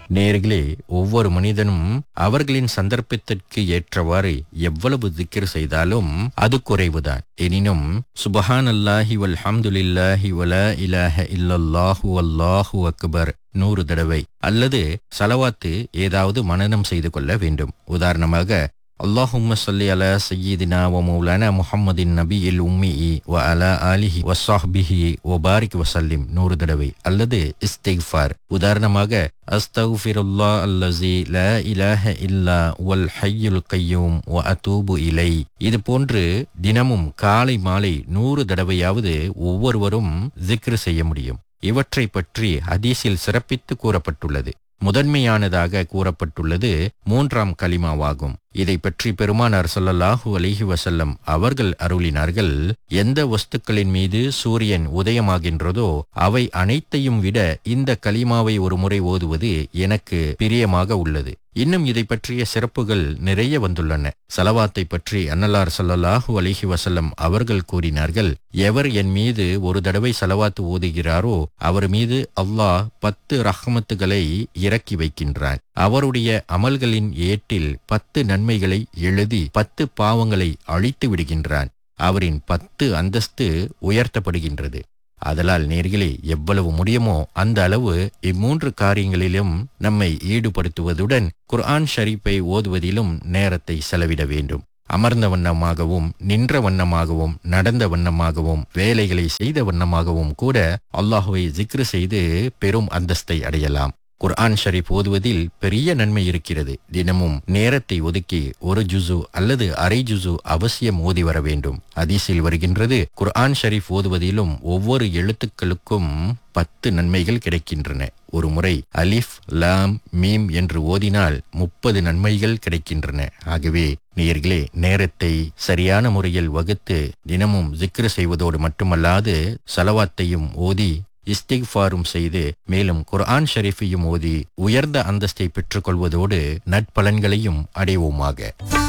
நேர்களே ஒவ்வொரு மனிதனும் அவர்களின் சந்தர்ப்பத்திற்கு ஏற்றவாறு எவ்வளவு திக்ர் செய்தாலும் அது குறைவுதான் எனினும் சுபஹான் அல்லாஹி வல்ஹம்துலில்லாஹி வலா இலாஹ இல்லல்லாஹு அல்லாஹு அக்பர் நூறு தடவை அல்லது சலவாத்து ஏதாவது மனனம் செய்து கொள்ள வேண்டும் உதாரணமாக اللهم صل على سيدنا ومولانا محمد النبي الأمي وعلى آله وصحبه وبارك وسلم நூறு தடவை அல்லது இஸ்திக்ஃபார் உதாரணமாக அஸ்தகுஃபிருல்லா அல்லசி லா இலாஹ இல்லா வல் ஹய்யுல் கையூம் வ அதூபு இலை இது போன்று தினமும் காலை மாலை நூறு தடவையாவது ஒவ்வொருவரும் ஜிக்ர் செய்ய முடியும் இவற்றை பற்றி ஹதீஸில் சிறப்பித்து கூறப்பட்டுள்ளது முதன்மையானதாக கூறப்பட்டுள்ளது மூன்றாம் கலிமாவாகும் இதை பற்றி பெருமானார் ஸல்லல்லாஹு அலைஹி வஸல்லம் அவர்கள் அருளினார்கள் எந்த வஸ்துக்களின் மீது சூரியன் உதயமாகின்றதோ அவை அனைத்தையும் விட இந்த கலிமாவை ஒரு முறை ஓதுவது எனக்கு பிரியமாக உள்ளது இன்னும் இதை பற்றிய சிறப்புகள் நிறைய வந்துள்ளன சலவாத்தை பற்றி அன்னலார் ஸல்லல்லாஹு அலைஹி வஸல்லம் அவர்கள் கூறினார்கள் எவர் என் மீது ஒரு தடவை சலவாத்து ஓதுகிறாரோ அவர் மீது அல்லாஹ் பத்து ரஹ்மத்துகளை இறக்கி வைக்கின்றான் அவருடைய அமல்களின் ஏட்டில் பத்து நன்மைகளை எழுதி பத்து பாவங்களை அழித்து விடுகின்றான் அவரின் பத்து அந்தஸ்து உயர்த்தப்படுகின்றது அதலால் நேர்களே எவ்வளவு முடியுமோ அந்த அளவு இம்மூன்று காரியங்களிலும் நம்மை ஈடுபடுத்துவதுடன் குர்ஆன் ஷரீஃபை ஓதுவதிலும் நேரத்தை செலவிட வேண்டும் அமர்ந்த வண்ணமாகவும் நின்ற வண்ணமாகவும் நடந்த வண்ணமாகவும் வேலைகளை செய்த வண்ணமாகவும் கூட அல்லாஹுவை ஜிக்ரு செய்து பெரும் அந்தஸ்தை அடையலாம் குர்ஆன் ஷரீஃப் ஓதுவதில் பெரிய நன்மை இருக்கிறது தினமும் நேரத்தை ஒதுக்கி ஒரு ஜுசு அல்லது அரை ஜுசு அவசியம் ஓதி வர வேண்டும் ஹதீஸில் வருகின்றது குர்ஆன் ஷரீஃப் ஓதுவதிலும் ஒவ்வொரு எழுத்துக்களுக்கும் பத்து நன்மைகள் கிடைக்கின்றன ஒரு முறை அலிஃப் லாம் மீம் என்று ஓதினால் முப்பது நன்மைகள் கிடைக்கின்றன ஆகவே நேயர்களே நேரத்தை சரியான முறையில் வகுத்து தினமும் ஜிக்ரு செய்வதோடு மட்டுமல்லாது சலவாத்தையும் ஓதி இஸ்திக்ஃபாரும் செய்து மேலும் குர்ஆன் ஷரீஃபையும் ஓதி உயர்ந்த அந்தஸ்தை பெற்றுக்கொள்வதோடு நட்பலன்களையும் அடைவோமாக